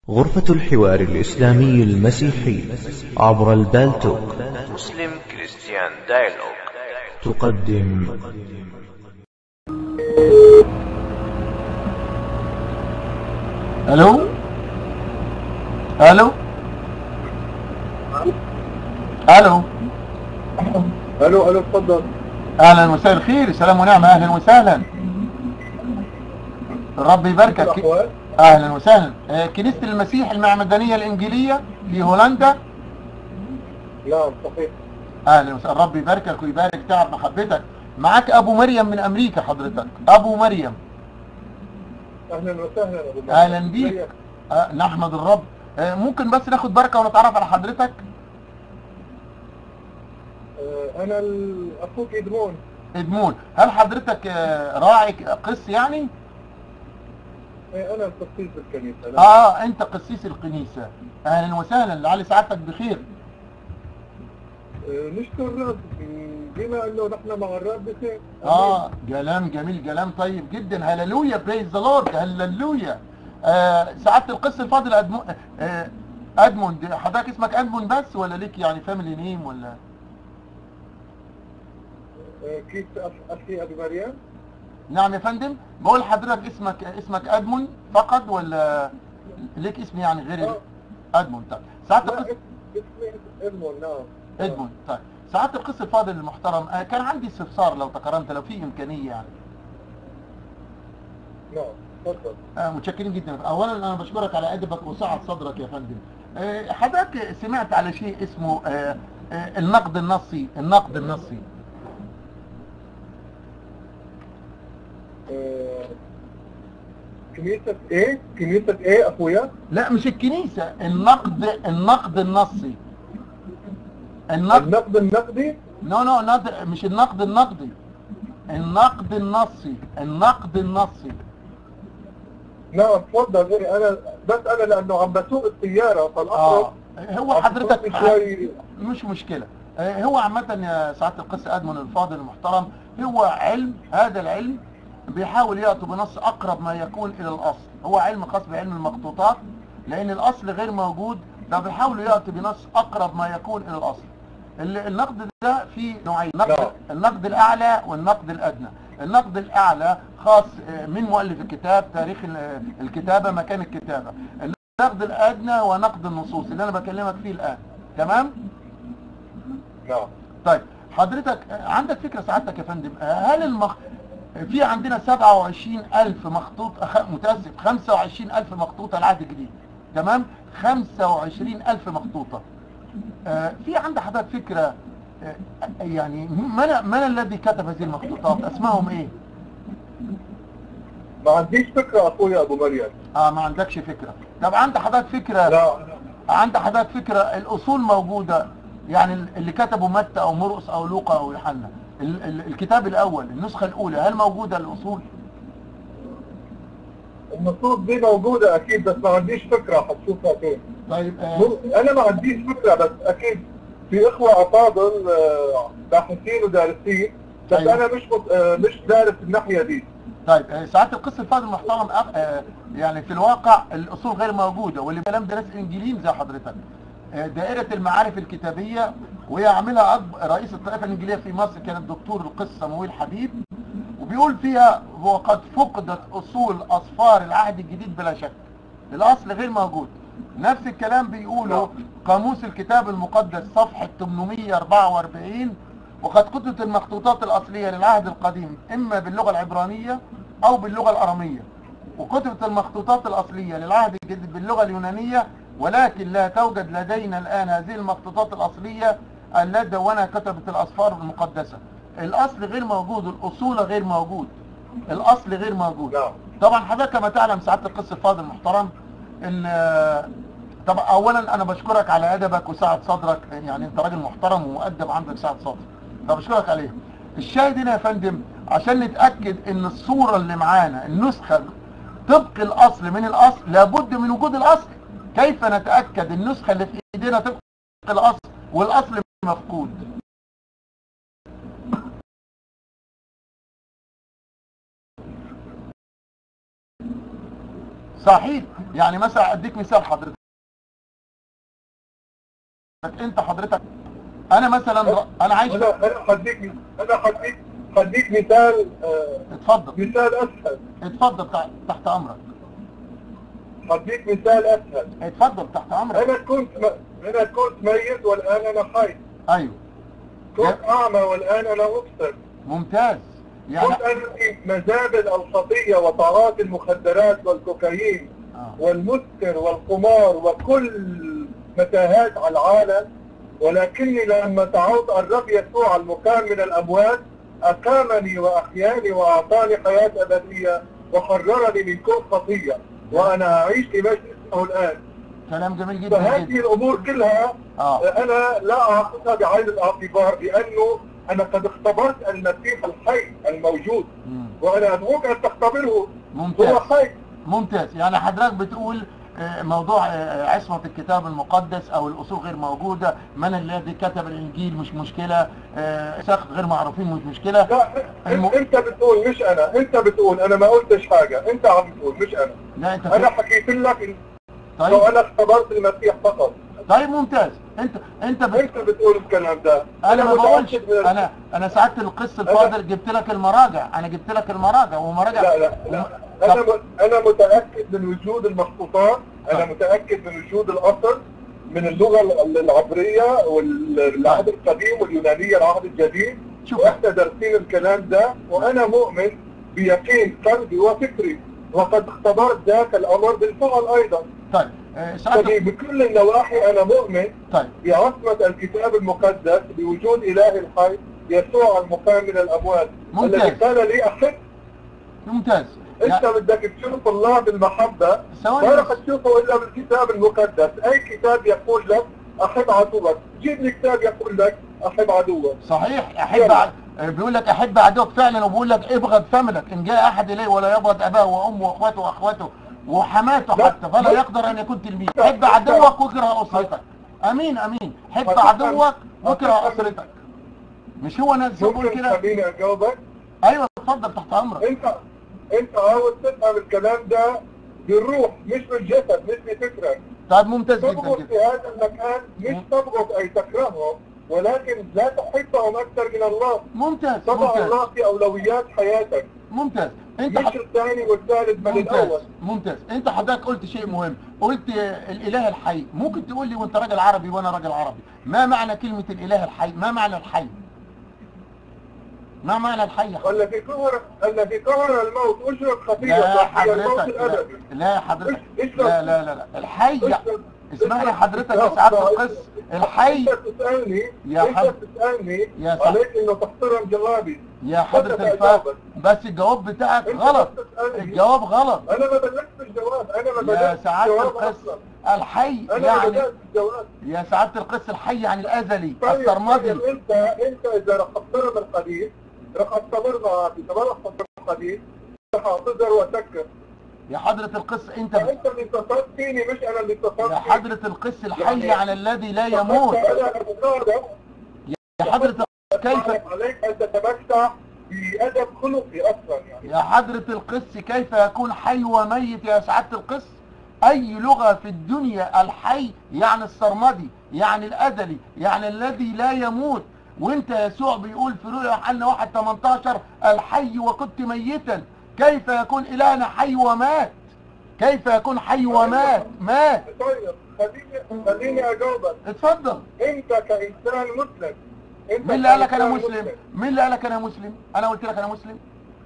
غرفة الحوار الإسلامي المسيحي عبر البالتوك مسلم كريستيان دايلوج تقدم الو الو الو الو الو اتفضل اهلا ومساء الخير سلام ونعمه اهلا وسهلا ربي يباركك الاحوال اهلا وسهلا آه، كنيسه المسيح المعمدانيه الانجيليه في هولندا نعم صحيح اهلا وسهلا ربي يباركك ويبارك تعب محبتك معاك ابو مريم من امريكا حضرتك ابو مريم اهلا وسهلا ابو بكر. اهلا بيك ازيك؟ آه، نحمد الرب آه، ممكن بس ناخد بركه ونتعرف على حضرتك آه، انا ال- اخوك ادمون ادمون هل حضرتك آه، راعي قس يعني آه، انا القسيس بالكنيسه نعم. اه انت قسيس الكنيسه اهلا وسهلا لعل سعادتك بخير آه، نشكر الرب م، بما انه نحن مع الرب بخير اه كلام جميل كلام طيب جدا هللويا بريز ذا لورد هللويا آه سعاده القس الفاضل ادمون آه ادموند حضرتك اسمك ادموند بس ولا ليك يعني فاميلي نيم ولا آه، كيف أخ- اخي ابو مريم نعم يا فندم بقول لحضرتك اسمك اسمك ادمون فقط ولا ليك اسم يعني غير آه. ادمون طيب سعاده لا القس اس- اسمي ادمون نعم ادموند طيب سعاده القس الفاضل المحترم آه كان عندي استفسار لو تكرمت لو في امكانيه يعني نعم تفضل آه، متشكرين جدا اولا انا بشكرك على ادبك وسعه صدرك يا فندم آه، حضرتك سمعت على شيء اسمه آه، آه، النقد النصي النقد النصي آه، كنيسه ايه كنيسه ايه اخويا لا مش الكنيسه النقد النقد النصي النقد النقد النقدي نو نو نقد مش النقد النقدي النقد النصي النقد النصي نعم تفضل إيه، انا بس انا لانه عم بسوق السياره اه فالاقرب هو عم حضرتك بسوق شوي مش مشكلة آه، هو عامة يا سعادة القس أدمن الفاضل المحترم هو علم هذا العلم بيحاول يأتي بنص أقرب ما يكون إلى الأصل هو علم خاص بعلم المخطوطات لأن الأصل غير موجود ده بيحاول يأتي بنص أقرب ما يكون إلى الأصل ال- النقد ده فيه نوعين نعم. النقد, النقد الأعلى والنقد الأدنى النقد الأعلى خاص آه، من مؤلف الكتاب تاريخ ال- الكتابة مكان الكتابة النقد الأدنى هو نقد النصوص اللي أنا بكلمك فيه الآن تمام؟ نعم طيب حضرتك آه، عندك فكرة سعادتك يا فندم آه، هل المخ... في عندنا 27 ألف مخطوط أخ... متأسف 25 ألف مخطوطة العهد الجديد تمام 25 ألف مخطوطة آه، في عند حضرتك فكرة آه، يعني من, من الذي كتب هذه المخطوطات اسمائهم ايه ما عنديش فكره اخويا ابو مريم اه ما عندكش فكرة طب عند حضرتك فكرة لا عند حضرتك فكرة الأصول موجودة يعني اللي كتبوا متى أو مرقس أو لوقا أو يوحنا ال- ال- الكتاب الأول النسخة الأولى هل موجودة الأصول؟ النصوص دي موجودة أكيد بس ما عنديش فكرة حتشوفها فين طيب آه مو- أنا ما عنديش فكرة بس أكيد في إخوة أفاضل آه، باحثين ودارسين بس أيوة. أنا مش مت- آه، مش دارس الناحية دي طيب آه ساعات القس الفاضل المحترم أخ- آه يعني في الواقع الأصول غير موجودة واللي كلام ده ناس إنجيليين زي حضرتك آه دائرة المعارف الكتابية وهي عاملها أكبر رئيس الطائفة الإنجيلية في مصر كان الدكتور القس صمويل حبيب وبيقول فيها وقد فقدت أصول أصفار العهد الجديد بلا شك الأصل غير موجود نفس الكلام بيقوله قاموس الكتاب المقدس صفحة 844 وقد كتبت المخطوطات الأصلية للعهد القديم إما باللغة العبرانية أو باللغة الأرامية وكتبت المخطوطات الأصلية للعهد الجديد باللغة اليونانية ولكن لا توجد لدينا الآن هذه المخطوطات الأصلية التي دونها كتبت الأصفار المقدسة الأصل غير موجود الأصول غير موجود الأصل غير موجود نعم طبعا حضرتك كما تعلم سعاده القس الفاضل المحترم ان طبعا اولا انا بشكرك على ادبك وسعه صدرك يعني انت راجل محترم ومؤدب عندك سعه صدر فبشكرك عليه الشاهد هنا يا فندم عشان نتاكد ان الصوره اللي معانا النسخه طبق الاصل من الاصل لابد من وجود الاصل كيف نتاكد النسخه اللي في ايدينا طبق الاصل والاصل مفقود صحيح يعني مثلا اديك مثال حضرتك انت حضرتك انا مثلا انا عايش انا انا هديك انا هديك هديك مثال آه، اتفضل مثال اسهل اتفضل تع- تحت امرك هديك مثال اسهل اتفضل تحت امرك انا كنت م... انا كنت ميت والان انا حي ايوه كنت اعمى والان انا ابصر ممتاز يعني كنت انا في مزابل الخطيه وطارات المخدرات والكوكايين آه. والمسكر والقمار وكل متاهات على العالم ولكني لما تعود الرب يسوع المقام من الأموات أقامني وأحياني وأعطاني حياة أبدية وحررني من كل خطية وأنا أعيش في مجد اسمه الآن كلام جميل جدا فهذه جدا الأمور كلها اه أنا لا أخذها بعين الاعتبار لأنه أنا قد اختبرت المسيح الحي الموجود مم. وأنا أدعوك أن تختبره هو ممتاز حي ممتاز يعني حضرتك بتقول آه، موضوع آه، عصمة الكتاب المقدس او الاصول غير موجودة من الذي كتب الانجيل مش مشكلة آه، ساق غير معروفين مش مشكلة لا الم- انت بتقول مش انا انت بتقول انا ما قلتش حاجة انت عم بتقول مش انا لا انت انا في... حكيت لك انه طيب انا اختبرت المسيح فقط طيب ممتاز انت انت بت... انت بتقول الكلام ده انا ما بقولش متأكد من- انا انا سعادة القس الفاضل جبت لك المراجع انا جبت لك المراجع ومراجع لا لا لا انا م... انا متاكد من وجود المخطوطات انا طيب. متاكد من وجود الاصل من اللغه ال- العبريه والعهد القديم واليونانيه العهد الجديد شوف واحنا دارسين الكلام ده وانا مؤمن بيقين قلبي وفكري وقد اختبرت ذاك الامر بالفعل ايضا طيب آه، سعادة فبكل النواحي انا مؤمن طيب بعصمة الكتاب المقدس بوجود إله الحي يسوع المقام من الأموات ممتاز. الذي قال لي أحب ممتاز أنت يعني بدك تشوف الله بالمحبة ثواني ما بس. رح تشوفه إلا بالكتاب المقدس أي كتاب يقول لك أحب عدوك جيب لي كتاب يقول لك أحب عدوك صحيح احب يلا. ع... بيقول لك احب عدوك فعلا وبيقول لك ابغض فملك ان جاء احد اليه ولا يبغض اباه وامه واخواته واخواته وحماته لا. حتى فلا يقدر ان يكون تلميذ حب عدوك واكره اسرتك امين امين حب هتفهم. عدوك واكره هتفهم. اسرتك مش هو ناس بيقول ممكن كده تخليني أجاوبك ايوه اتفضل تحت امرك أنت أنت عاوز تفهم الكلام ده بالروح مش بالجسد مش بفكرك طيب ممتاز جدا تبغض جدا في هذا المكان مش تبغض أي تكرههم ولكن لا تحبهم أكثر من الله ممتاز طبع ممتاز الله في أولويات حياتك ممتاز انت مش حض... الثاني والثالث بل الأول ممتاز ممتاز انت حضرتك قلت شيء مهم قلت آه، الاله الحي ممكن تقول لي وانت راجل عربي وانا راجل عربي ما معنى كلمة الاله الحي ما معنى الحي ما معنى الحي يا حضرتك؟ الذي قهر الذي قهر الموت أشرك خطية لا هي الموت حضرتك لا, الأبدي لا حضرتك إيش- لا لا لا لا الحي اشرك- اسمعني اشرك- حضرتك يا سعادة القس الحي أنت تسألني يا أنت حض- تسألني يا صح. عليك إنه تحترم جوابي يا حضرة بدك الفا أجاوبك. بس الجواب بتاعك أنت غلط بس تسألني. الجواب غلط أنا ما بدأت الجواب أنا ما يا بدأت سعادة الجواب القس أصلا الحي أنا ما يعني بدأت الجواب يا سعادة القس الحي يعني الأزلي طيب السرمدي طيب انت انت اذا رح تحترم الحديث رح استمر معك اذا ما رح تحترم الحديث رح اعتذر واسكر يا حضرة القس انت ب... فانت اللي اتصلت فيني مش انا اللي اتصلت يا فيك. حضرة القس الحي يعني- على الذي لا يموت انا مساعدة يا حضرة القس كيف عليك ان تتمتع بادب خلقي اصلا يعني يا حضرة القس كيف يكون حي وميت يا سعادة القس أي لغة في الدنيا الحي يعني السرمدي يعني الأزلي يعني الذي لا يموت وانت يسوع بيقول في رؤيا يوحنا 1 18 الحي وكنت ميتا كيف يكون إلهنا حي ومات كيف يكون حي ومات مات طيب خليني خليني اجاوبك اتفضل انت كانسان مسلم انت مين اللي قال لك انا كإنسان مسلم مين اللي قال لك انا مسلم انا قلت لك انا مسلم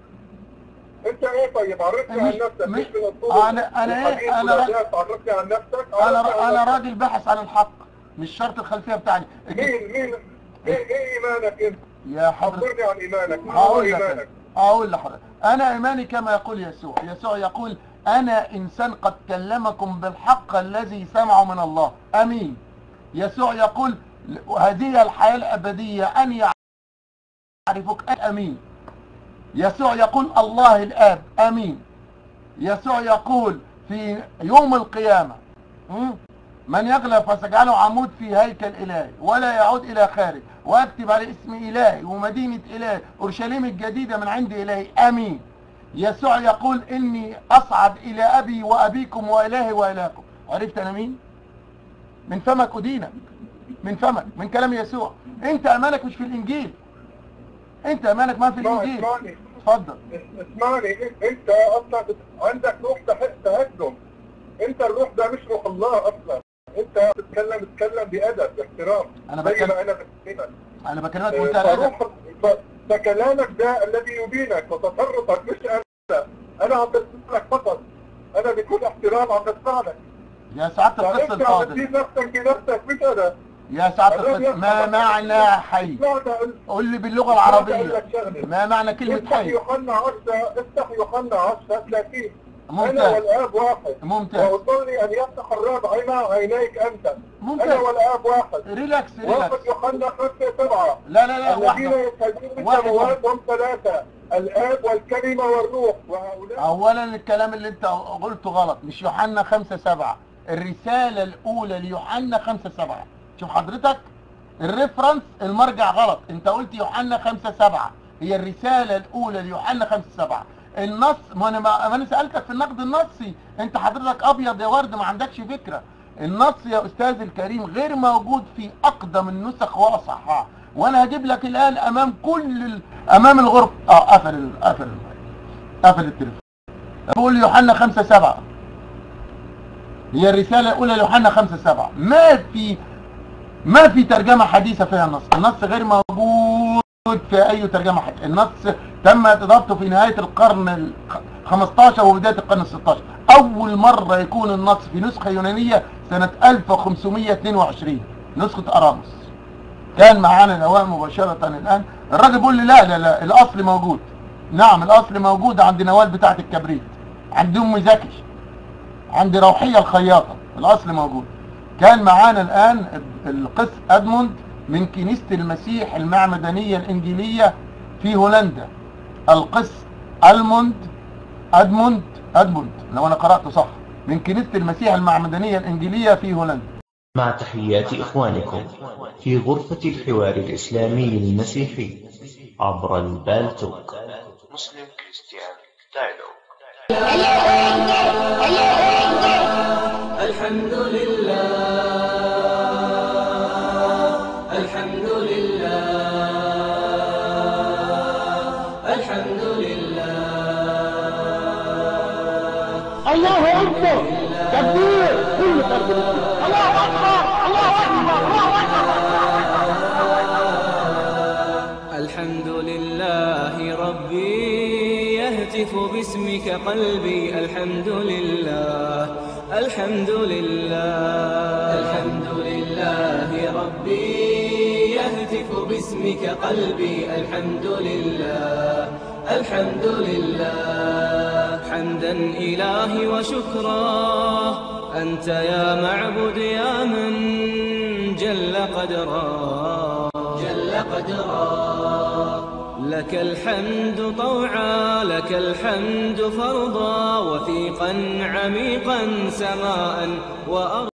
انت ايه طيب عرفني مش- عن نفسك مش- مش من الطول أنا- أنا إيه؟ الحديث أنا را- والأحداث. عرفني عن نفسك انا عرفني عن انا نفسك. راجل باحث عن الحق مش شرط الخلفيه بتاعتي مين مين ايه ايه ايمانك انت؟ يا حضرتك خبرني عن ايمانك ما هو هقول لك ايمانك؟ اقول لحضرتك انا ايماني كما يقول يسوع يسوع يقول انا انسان قد كلمكم بالحق الذي سمعوا من الله امين يسوع يقول هذه الحياه الابديه ان يعرفك أنت امين يسوع يقول الله الاب امين يسوع يقول في يوم القيامه م? من يغلب فسجعله عمود في هيكل إلهي ولا يعود إلى خارج وأكتب على اسم إلهي ومدينة إلهي أورشليم الجديدة من عند إلهي أمين يسوع يقول اني اصعد الى ابي وابيكم والهي والهكم عرفت انا مين من فمك ادينك من فمك من كلام يسوع انت امانك مش في الانجيل انت امانك ما في اسمع- الانجيل اسمعني اتفضل اس- اسمعني انت اصلا بت- عندك روح تح- تهجم انت الروح ده مش روح الله اصلا انت بتتكلم بتتكلم بادب باحترام أنا زي بتكلم- ما انا بكلمك انا بكلمك بمنتهى الادب فروح ف- فكلامك ده الذي يبينك وتصرفك مش انا انا عم بسمع لك فقط انا بكل احترام عم بسمع لك يا سعاده القس فانت عم الفاضل تجيب نفسك بنفسك مش انا يا سعاده القس ما معنى حي اسمعنا قل- قول لي باللغه اسمعنا أقول العربيه لك شغلة. ما معنى كلمه افتح حي يوحنا 10 افتح يوحنا 10 30 انا ممتاز والاب واحد ممتاز واصلي ان يفتح الرب عينا عينيك انت انا ممتاز والاب واحد ريلاكس واحد ريلاكس يوحنا 5 7 لا لا لا الذين واحده يشهدون واحد بالسماوات هم ثلاثة الآب والكلمة والروح وهؤلاء اولا الكلام اللي انت قلته غلط مش يوحنا خمسة سبعة الرسالة الاولى ليوحنا خمسة سبعة شوف حضرتك الريفرنس المرجع غلط انت قلت يوحنا خمسة سبعة هي الرسالة الاولى ليوحنا خمسة سبعة النص ما انا ما انا سألتك في النقد النصي انت حضرتك ابيض يا ورد ما عندكش فكرة النص يا استاذ الكريم غير موجود في اقدم النسخ واصحها وانا هجيب لك الان امام كل ال... امام الغرفة اه قفل ال... قفل ال... قفل التليفون بقول يوحنا خمسة سبعة هي الرسالة الأولى ليوحنا خمسة سبعة ما في ما في ترجمة حديثة فيها النص النص غير موجود في أي ترجمة حديثة النص تم إضافته في نهاية القرن ال 15 وبداية القرن ال 16 أول مرة يكون النص في نسخة يونانية سنة 1522 نسخة أرامس كان معانا الأوائل مباشرة الآن الراجل بيقول لي لا لا لا الأصل موجود نعم الأصل موجود عند نوال بتاعة الكبريت عند أم زكي عند روحية الخياطة الأصل موجود كان معانا الآن القس أدموند من كنيسة المسيح المعمدانية الإنجيلية في هولندا القس ألموند أدموند أدموند لو أنا قرأته صح من كنيسة المسيح المعمدانية الإنجيلية في هولندا مع تحيات إخوانكم في غرفة الحوار الإسلامي المسيحي عبر البالتوك مسلم كريستيان دايلوج الحمد لله الحمد لله الحمد لله الله أكبر تكبير كل فرد الله أكبر الله أكبر الله الحمد لله ربي يهتف باسمك قلبي الحمد لله الحمد لله الحمد لله ربي يهتف باسمك قلبي الحمد لله الحمد لله حمدا إلهي وشكرا أنت يا معبد يا من جل قدرا جل قدرا لك الحمد طوعا لك الحمد فرضا وثيقا عميقا سماء وأرضا